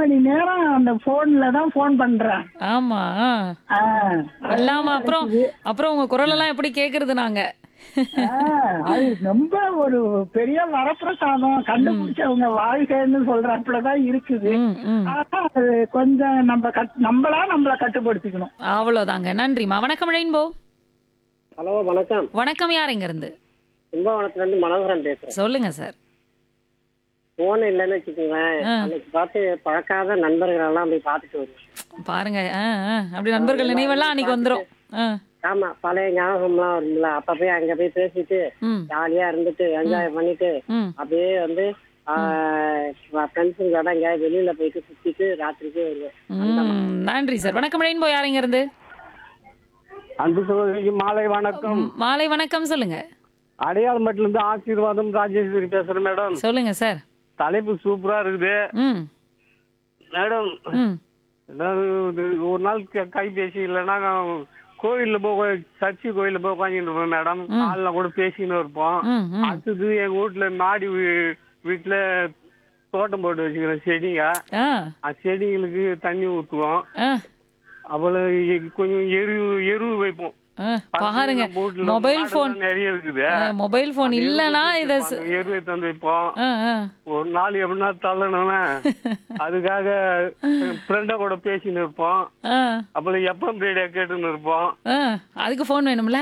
மணி நேரம் அந்த போன்ல தான் போன் பண்றேன் ஆமா ஆ, இல்லாம அப்புறம் அப்புறம் உங்க குரல் எல்லாம் எப்படி கேக்குறது நாங்க ஆ, அது ரொம்ப ஒரு பெரிய வரப்பிரசாதம் கண்டுபிடிச்சவங்க வாழ்க்கைன்னு சொல்றாப்புலதான் இருக்குது ம், ம். ஆனா அது கொஞ்சம் நம்ம கட் நம்மளா நம்மள கட்டுப்படுத்திக்கணும் அவ்வளவுதாங்க நன்றிமா வணக்கம் ரெயின்போ ஹலோ வணக்கம் வணக்கம் யார் இங்க இருந்து கும்பகோணத்துல இருந்து மனோகரன் பேசுறேன் சொல்லுங்க சார் போன் இல்லைன்னு வச்சுக்கோங்களேன் ஆ. அன்னைக்கு பார்த்து பழக்காத நண்பர்கள் எல்லாம் போய் பார்த்துட்டு வருவேன் பாருங்க ஆ, ஆ. அப்படி நண்பர்கள் நினைவெல்லாம் அன்னைக்கு வந்துரும் ஆ, ஆமா பழைய ஞாபகம்லாம் வரும்ல அப்ப போய் அங்க போய் பேசிட்டு ம், ஜாலியா இருந்துட்டு என்ஜாய் பண்ணிட்டு ம். அப்படியே வந்து ஃப்ரெண்ட்ஸுங்களோட எங்கேயாவது வெளியில போயிட்டு சுத்திட்டு ராத்திரிக்கே வருவேன் ம், நன்றி சார் வணக்கம் ரெயின்போ யார் இங்க இருந்து அன்பு சகோதரிக்கு மாலை வணக்கம் மாலை வணக்கம் சொல்லுங்க அடையாளமட்டில இருந்து ஆசீர்வாதம் ராஜேஸ்வரி பேசுறேன் மேடம் சொல்லுங்க சார் தலைப்பு சூப்பரா இருக்குது ம் மேடம் ம் அதாவது இது ஒரு நாள் க- கைபேசி இல்லைன்னா கோயில்ல போய் சர்ச்சி கோயில்ல போய் உட்காந்துட்டு இருப்போம் மேடம் ஆள்ல கூட பேசின்னு இருப்போம் ம் ம் அடுத்தது எங்க வீட்டுல மாடி வீ- வீட்டுல தோட்டம் போட்டு வச்சுக்கிறேன் செடிங்க ஆ அந்த செடிங்களுக்கு தண்ணி ஊற்றுவோம் ஆ அவ்வளவு எ- கொஞ்சம் எரு எரு வைப்போம் ஆ, பாருங்க நம்ம வீட்டுல மொபைல் மாடெல்லாம் போன் நிறைய இருக்குது மொபைல் போன் இல்லனா இத ச- எருவை தந்து வைப்போம் ஆ, ஆ. ஒரு நாள் எப்படின்னா தள்ளணும்னா அதுக்காக ஃப்ரெண்ட கூட பேசின்னு இருப்போம் ஆ, அப்புறம் எப்பம் ரேடியோ கேட்டுன்னு இருப்போம் ஆ. அதுக்கு போன் வேணும்ல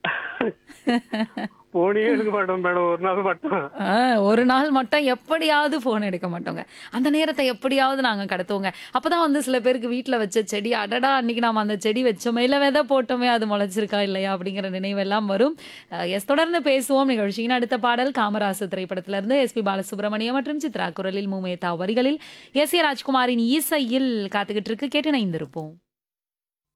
போனே எடுக்க மாட்டோம் மேடம் ஒரு நாள் மட்டும் ஆ, ஒரு நாள் மட்டும் எப்படியாவது போன் எடுக்க மாட்டோங்க அந்த நேரத்தை எப்படியாவது நாங்க கடத்துவோங்க அப்பதான் வந்து சில பேருக்கு வீட்ல வச்ச செடி அடடா அன்னைக்கு நாம அந்த செடி வச்சோமே இல்ல விதை போட்டோமே அது முளைச்சிருக்கா இல்லையா அப்படிங்கிற நினைவெல்லாம் வரும் எஸ் தொடர்ந்து பேசுவோம் நிகழ்ச்சியின் அடுத்த பாடல் காமராசு திரைப்படத்துல இருந்து எஸ் பி பாலசுப்ரமணியம் மற்றும் சித்ரா குரலில் மூமேதா வரிகளில் எஸ் ஏ ராஜ்குமாரின் இசையில் காத்துக்கிட்டு இருக்கு கேட்டு இணைந்திருப்போம்